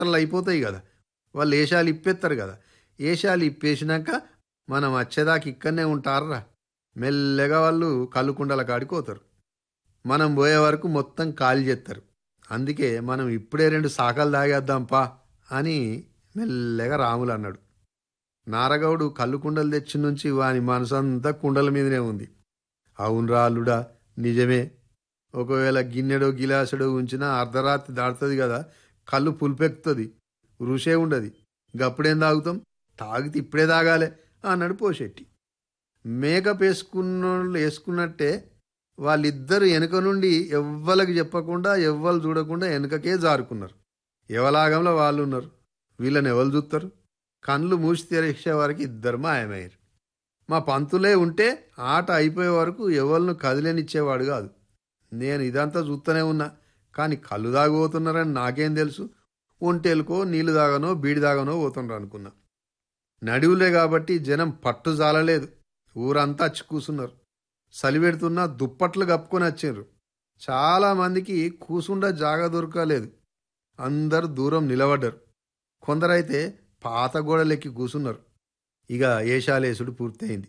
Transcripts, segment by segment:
టక్కర్లు అయిపోతాయి కదా వాళ్ళు ఏషాలు ఇప్పేస్తారు కదా ఏషాలు ఇప్పేసినాక మనం వచ్చేదాకా ఇక్కడనే ఉంటారా మెల్లగా వాళ్ళు కళ్ళుకుండల కాడికి పోతారు మనం పోయే వరకు మొత్తం ఖాళీ చేస్తారు అందుకే మనం ఇప్పుడే రెండు శాఖలు తాగేద్దాంపా అని మెల్లగా రాములు అన్నాడు నారగౌడు కళ్ళు కుండలు తెచ్చి నుంచి వాని మనసంతా కుండల మీదనే ఉంది అవును రాలుడా నిజమే ఒకవేళ గిన్నెడో గిలాసుడో ఉంచినా అర్ధరాత్రి దాడుతుంది కదా కళ్ళు పులిపెక్కుతుంది రుషే ఉండదు గప్పుడేం తాగుతాం తాగితే ఇప్పుడే తాగాలే అన్నాడు పోషెట్టి మేకప్ వేసుకున్నోళ్ళు వేసుకున్నట్టే వాళ్ళిద్దరు వెనుక నుండి ఎవ్వలకి చెప్పకుండా ఎవ్వరు చూడకుండా వెనుకకే జారుకున్నారు ఎవలాగంలో వాళ్ళు ఉన్నారు వీళ్ళని ఎవరు చూస్తారు కళ్ళు మూసి తెరిచే వరకు ఇద్దరు మాయమయ్యారు మా పంతులే ఉంటే ఆట అయిపోయే వరకు ఎవరిని కదిలేనిచ్చేవాడు కాదు నేను ఇదంతా చూస్తూనే ఉన్నా కానీ కళ్ళు దాగిపోతున్నారని నాకేం తెలుసు ఒంటేలుకో నీళ్లు దాగనో బీడి దాగనో పోతుండ్రు అనుకున్నా నడివులే కాబట్టి జనం పట్టు జాలలేదు ఊరంతా వచ్చి కూసున్నారు సలివెడుతున్నా దుప్పట్లు కప్పుకొని వచ్చారు చాలా మందికి కూసుండా జాగ దొరకలేదు అందరు దూరం నిలబడ్డారు కొందరైతే పాత గోడలెక్కి కూసున్నారు ఇక ఏషాలేసుడు పూర్తయింది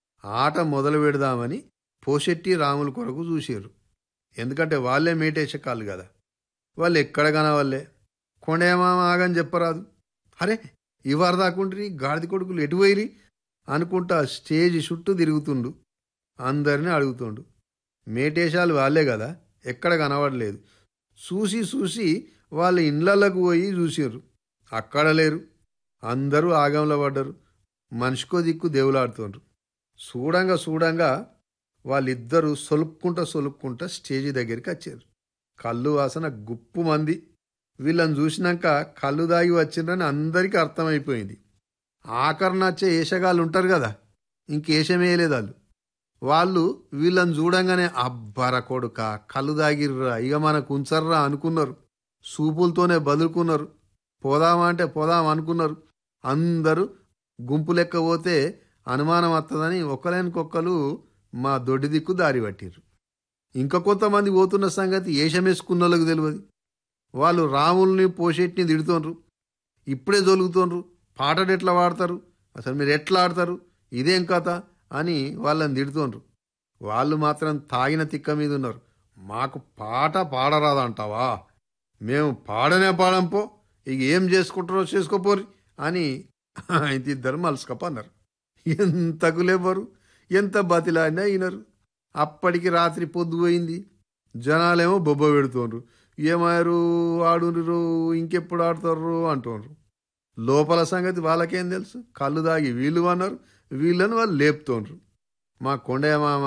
ఆట మొదలు పెడదామని పోషెట్టి రాముల కొరకు చూసారు ఎందుకంటే వాళ్ళే మేటేసకాళ్ళు కదా వాళ్ళు ఎక్కడ కనవాళ్ళే కొండేమామ ఆగని చెప్పరాదు అరే ఇవారు దాకుండ్రి గాడిద కొడుకులు ఎటు పోయిరి అనుకుంటా స్టేజ్ చుట్టూ తిరుగుతుండు అందరిని అడుగుతుండు మేటేశాలు వాళ్ళే కదా ఎక్కడ కనబడలేదు చూసి చూసి వాళ్ళ ఇండ్లలోకి పోయి చూసారు అక్కడ లేరు అందరూ ఆగంలో పడ్డరు మనిషికో దిక్కు దేవులాడుతుండ్రు చూడంగా చూడంగా వాళ్ళిద్దరూ సొలుక్కుంటా సొలుక్కుంటా స్టేజి దగ్గరికి వచ్చారు కళ్ళు వాసన గుప్పు మంది వీళ్ళని చూసినాక కళ్ళు దాగి వచ్చిండ్రని అందరికీ అర్థమైపోయింది ఆఖరణ వచ్చే ఏషగాళ్ళు ఉంటారు కదా ఇంకేషమేయలేదు వాళ్ళు వాళ్ళు వీళ్ళని చూడంగానే అబ్బర కొడుక కళ్ళు దాగిర్రా ఇక మనకు ఉంచర్రా అనుకున్నారు సూపులతోనే బదులుకున్నారు పోదామా అంటే పోదాం అనుకున్నారు అందరూ గుంపు లెక్క పోతే అనుమానం వస్తుందని ఒకలేనికొక్కరు మా దొడ్డి దిక్కు దారి పట్టిర్రు ఇంకా కొంతమంది పోతున్న సంగతి ఏషమేసుకున్న వాళ్ళకి తెలియదు వాళ్ళు రాముల్ని పోషెట్ని తిడుతుండ్రు ఇప్పుడే జొలుగుతుండ్రు పాటలు ఎట్లా వాడతారు అసలు మీరు ఎట్లా ఆడతారు ఇదేం కథ అని వాళ్ళని తిడుతుండ్రు వాళ్ళు మాత్రం తాగిన తిక్క మీద ఉన్నారు మాకు పాట పాడరాదంటావా మేము పాడనే పాడంపో ఇక ఏం చేసుకుంటారో చేసుకోపోరి అని ఇంత ఇద్దరు మలుసుకపన్నారు ఎంతకు లేవరు ఎంత బతిలాడినా అయినారు అప్పటికి రాత్రి పొద్దు పోయింది జనాలేమో బొబ్బ పెడుతుండ్రు ఏమారు ఆడురు ఇంకెప్పుడు ఆడుతారు అంటున్నారు లోపల సంగతి వాళ్ళకేం తెలుసు కళ్ళు దాగి వీళ్ళు అన్నారు వీళ్ళని వాళ్ళు లేపుతోండ్రు మా కొండయ్య మామ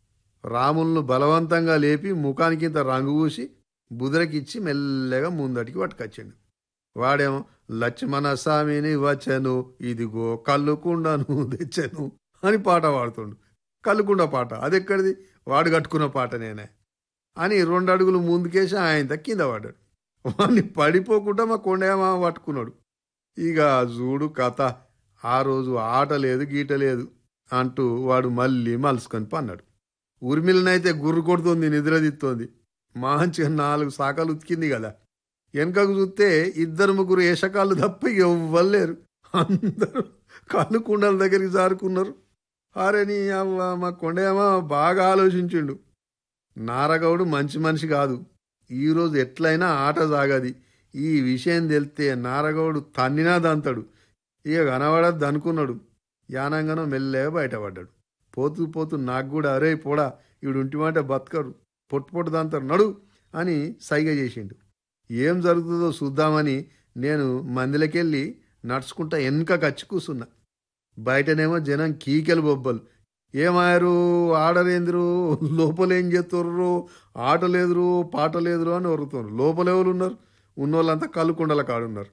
రాములను బలవంతంగా లేపి ముఖానికి ఇంత రంగు పూసి బుదరకిచ్చి మెల్లగా ముందటికి పట్టుకొచ్చాడు వాడేమో లక్ష్మణ స్వామిని వచ్చాను ఇదిగో కళ్ళుకుండను తెచ్చాను అని పాట పాడుతుండు కళ్ళుకుండ పాట అది ఎక్కడిది వాడు కట్టుకున్న పాట నేనే అని రెండు అడుగులు ముందుకేసి ఆయన కింద పడ్డాడు వాడిని పడిపోకుండా మా కొండయ్య మామ పట్టుకున్నాడు ఇక చూడు కథ ఆ రోజు ఆట లేదు గీట లేదు అంటూ వాడు మళ్ళీ మలుసుకొని పన్నాడు ఉర్మిలనైతే గుర్రు కొడుతుంది నిద్రదిత్తోంది మంచిగా నాలుగు శాఖలు ఉతికింది కదా వెనకకు చూస్తే ఇద్దరు ముగ్గురు ఏషకాళ్ళు తప్ప ఎవ్వలేరు అందరూ కళ్ళు కుండల దగ్గరికి జారుకున్నారు అరే నీ అవ్వ మా కొండేమ బాగా ఆలోచించిండు నారగౌడు మంచి మనిషి కాదు ఈరోజు ఎట్లయినా ఆట సాగది ఈ విషయం తెలితే నారగౌడు తన్నినా దంతాడు ఇక కనబడద్దు అనుకున్నాడు యానంగానో మెల్లగా బయటపడ్డాడు పోతూ పోతూ నాకు కూడా అరే పోడా ఈడు ఉంటిమంటే బతకరు పొట్టు పొట్టు దంతారు నడు అని సైగ చేసిండు ఏం జరుగుతుందో చూద్దామని నేను మందిలకెళ్ళి నడుచుకుంటా వెనక కచ్చి కూసున్నా బయటనేమో జనం కీకెలు బొబ్బలు ఏమాయరు ఆడలేందిరు లోపలేం చేస్తుర్రు ఆట లేదురు పాట లేదురు అని ఒరుతున్నారు లోపల ఎవరు ఉన్నారు ఉన్నోళ్ళంతా కళ్ళుకుండల కాడున్నారు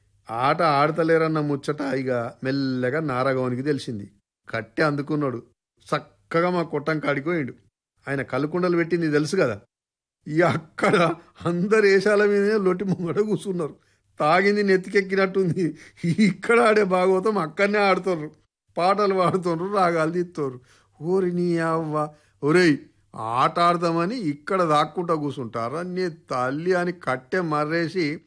ఆట ఆడతలేరన్న ముచ్చట ఇక మెల్లగా నారగవనికి తెలిసింది కట్టె అందుకున్నాడు చక్కగా మా కొట్టం కాడిపోయిండు ఆయన కళ్ళుకుండలు పెట్టింది తెలుసు కదా ఇక అక్కడ అందరు వేషాల మీదనే లొట్టి ముంగట కూర్చున్నారు తాగింది నెత్తికెక్కినట్టుంది ఇక్కడ ఆడే భాగవతం అక్కడనే ఆడుతుర్రు పాటలు పాడుతుండ్రు రాగాలు తీస్తారు ఓరి నీ అవ్వ ఒరేయ్ ఆట ఆడదామని ఇక్కడ దాక్కుంటా కూర్చుంటారా నీ తల్లి అని కట్టె మర్రేసి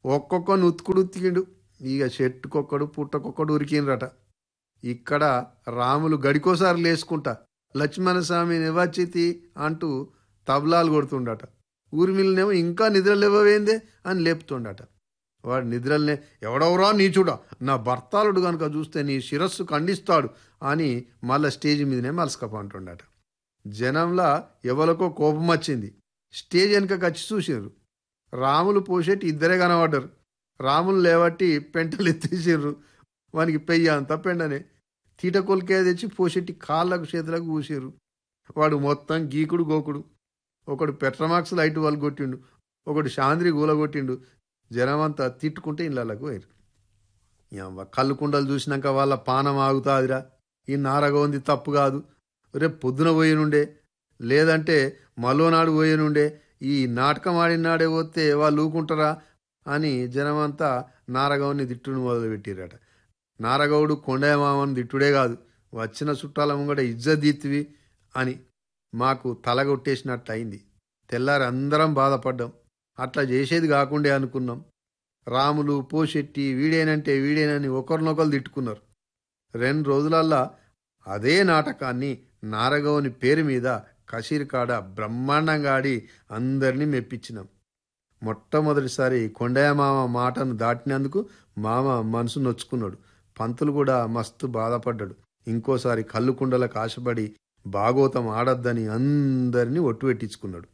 ఒక్కొక్కని ఉతుకుడు ఉతికిండు ఇక చెట్టుకొక్కడు పుట్టకొక్కడు ఉరికిండ్రట ఇక్కడ రాములు గడికోసారి లేసుకుంటా లక్ష్మణస్వామి నివచితి అంటూ తబలాలు కొడుతుండట ఊర్మిళనేమో ఇంకా నిద్రలేవేందే అని లేపుతుండట వాడు నిద్రలనే ఎవడెవరా నీచుడా నా భర్తాలుడు గనుక చూస్తే నీ శిరస్సు ఖండిస్తాడు అని మళ్ళా స్టేజ్ మీదనే మలసకపంటుండట జనంలా ఎవరికో కోపం వచ్చింది స్టేజ్ వెనుక వచ్చి చూసిర్రు రాములు పోసేటి ఇద్దరే కనబడ్డారు రాములు లేవట్టి పెంటలు ఎత్తేసిర్రు వానికి పెయ్య అంతా పెండనే తీట కొలికే తెచ్చి పోసేటి కాళ్ళకు చేతులకు పూసిర్రు వాడు మొత్తం గీకుడు గోకుడు ఒకడు పెట్రమాక్స్ లైట్ వాళ్ళు కొట్టిండు ఒకడు శాంద్రి గూల కొట్టిండు జనమంతా తిట్టుకుంటే ఇళ్ళకు పోయారు యవ్వ, కళ్ళు కుండలు చూసినాక వాళ్ళ పానం ఆగుతాదిరా ఈ నారగోంది తప్పు కాదు రేపు పొద్దున పోయినుండే లేదంటే మలోనాడు పోయినుండే ఈ నాటకం ఆడినాడే పోతే వాళ్ళు ఊకుంటారా అని జనమంతా నారగౌని తిట్టును మొదలుపెట్టిరట నారగౌడు కొండయమామని తిట్టుడే కాదు వచ్చిన చుట్టాల ముంగట ఇజ్జతీత్వి అని మాకు తలగొట్టేసినట్టు అయింది తెల్లారి అందరం బాధపడ్డాం అట్లా చేసేది కాకుండే అనుకున్నాం రాములు పోషెట్టి వీడేనంటే వీడేనని ఒకరినొకరు తిట్టుకున్నారు రెండు రోజులల్లా అదే నాటకాన్ని నారగౌని పేరు మీద కషీర్కాడ బ్రహ్మాండంగా ఆడి అందరినీ మెప్పించినాం మొట్టమొదటిసారి కొండయ్య మామ మాటను దాటినందుకు మామ మనసు నొచ్చుకున్నాడు పంతులు కూడా మస్తు బాధపడ్డాడు ఇంకోసారి కళ్ళు కుండలకు ఆశపడి భాగోతం ఆడొద్దని అందరినీ ఒట్టు పెట్టించుకున్నాడు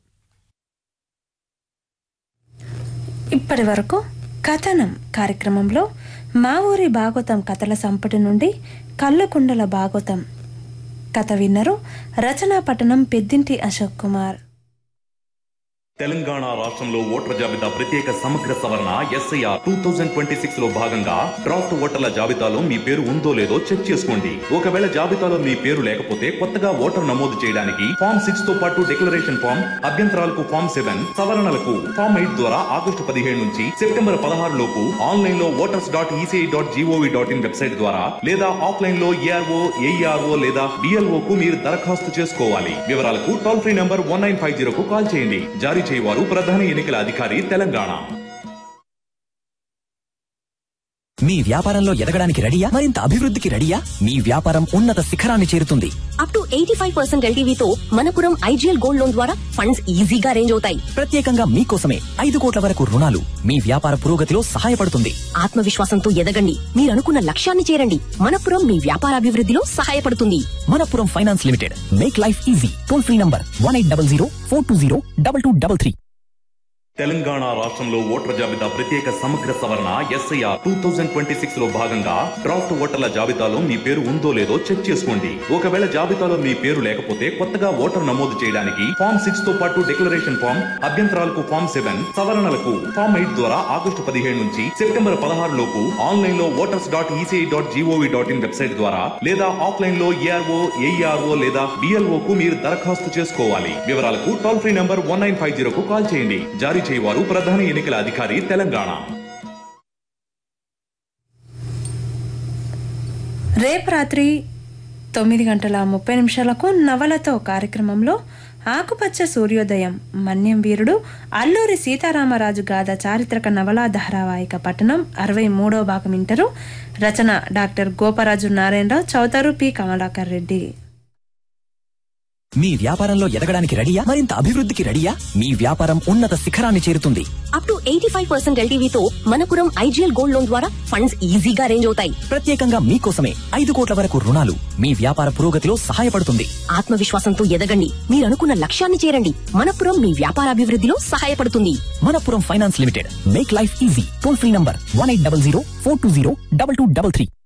ఇప్పటి వరకు కథనం కార్యక్రమంలో మా ఊరి భాగవతం కథల సంపుటి నుండి కళ్ళకుండల భాగవతం కథ విన్నరు రచనా పట్టణం పెద్దింటి అశోక్ కుమార్ తెలంగాణ రాష్ట్రంలో ఓటర్ల జాబితా ప్రత్యేక సమగ్ర సవరణ SIR two thousand twenty six లో భాగంగా డ్రాఫ్ట్ ఓటర్ల జాబితాలో మీ పేరు ఉందో లేదో చెక్ చేసుకోండి ఒకవేళ జాబితాలో మీ పేరు లేకపోతే కొత్తగా ఓటర్ నమోదు చేయడానికి ఫామ్ సిక్స్ తో పాటు డిక్లరేషన్ ఫామ్ అభ్యంతరాలకు ఫామ్ సెవెన్ సవరణలకు ఫామ్ ఎయిట్ ద్వారా ఆగస్టు పదిహేడు నుంచి సెప్టెంబర్ పదహారు లోపు ఆన్లైన్ లో voters dot ECI dot gov dot in website ద్వారా లేదా ఆఫ్లైన్ లో ఏఆర్ఓ ఏఈఆర్ఓ లేదా బిఎల్ఓ కు మీరు దరఖాస్తు చేసుకోవాలి వివరాలకు toll free number one nine five zero కు కాల్ చేయండి జారీ చేయవారు ప్రధాన ఎన్నికల అధికారి తెలంగాణ మీ వ్యాపారంలో ఎదగడానికి రెడీయా మరింత అభివృద్ధికి రెడీయా మీ వ్యాపారం ఉన్నత శిఖరాన్ని చేరుతుంది up to eighty five percent ఎల్టీవీతో మనపురం ఐజీఎల్ గోల్డ్ లోన్ ద్వారా ఫండ్స్ ఈజీగా రేంజ్ అవుతాయి ప్రత్యేకంగా మీకోసమే ఐదు కోట్ల వరకు రుణాలు మీ వ్యాపార పురోగతిలో సహాయపడుతుంది ఆత్మవిశ్వాసంతో ఎదగండి మీరు అనుకున్న లక్ష్యాన్ని చేరండి మనపురం మీ వ్యాపారాభివృద్ధిలో సహాయపడుతుంది Manappuram finance limited make life easy toll free number one eight double zero four two zero double two double three Telangana రాష్ట్రంలో ఓటర్ల జాబితా ప్రత్యేక సమగ్ర సవరణ SIR two thousand twenty six లో భాగంగా డ్రాఫ్ట్ ఓటర్ల జాబితాలో మీ పేరు ఉందో లేదో చెక్ చేసుకోండి ఒకవేళ జాబితాలో మీ పేరు లేకపోతే కొత్తగా ఓటర్ నమోదు చేయడానికి ఫామ్ సిక్స్ తో పాటు డిక్లరేషన్ ఫామ్ అభ్యంతరాలకు ఫామ్ సెవెన్ సవరణలకు ఫామ్ ఎయిట్ ద్వారా ఆగస్టు పదిహేడు నుంచి సెప్టెంబర్ పదహారు లోపు ఆన్లైన్ లో voters dot ECI dot gov dot in website ద్వారా లేదా ఆఫ్లైన్ లో ఏఆర్ఓ ఏఈఆర్ఓ లేదా బిఎల్ఓ కు మీరు దరఖాస్తు చేసుకోవాలి వివరాలకు toll free number one nine five zero కు కాల్ చేయండి జారీ చేయవారు ప్రధాన ఎన్నికల అధికారి తెలంగాణ రేపు రాత్రి తొమ్మిది గంటల ముప్పై నిమిషాలకు నవలతో కార్యక్రమంలో ఆకుపచ్చ సూర్యోదయం మన్యం వీరుడు అల్లూరి సీతారామరాజు గాథ చారిత్రక నవలా ధారావాహిక పట్టణం అరవై మూడో భాగం ఇంటరు రచన డాక్టర్ గోపరాజు నారాయణరావు చౌతరు పి కమలాకర్ రెడ్డి మీ వ్యాపారంలో ఎదగడానికి రెడీయా మరింత అభివృద్ధికి రెడీయా మీ వ్యాపారం ఉన్నత శిఖరాన్ని చేరుతుంది up to eighty five percent ఎల్టీవీతో మనపురం ఐజీఎల్ గోల్డ్ లోన్ ద్వారా ఫండ్స్ ఈజీగా రేంజ్ అవుతాయి ప్రత్యేకంగా మీకోసమే ఐదు కోట్ల వరకు రుణాలు మీ వ్యాపార పురోగతిలో సహాయపడుతుంది ఆత్మవిశ్వాసంతో ఎదగండి మీరు అనుకున్న లక్ష్యాన్ని చేరండి మనపురం మీ వ్యాపారాభివృద్ధిలో సహాయపడుతుంది Manappuram finance limited make life easy toll free number one eight double zero four two zero double two double three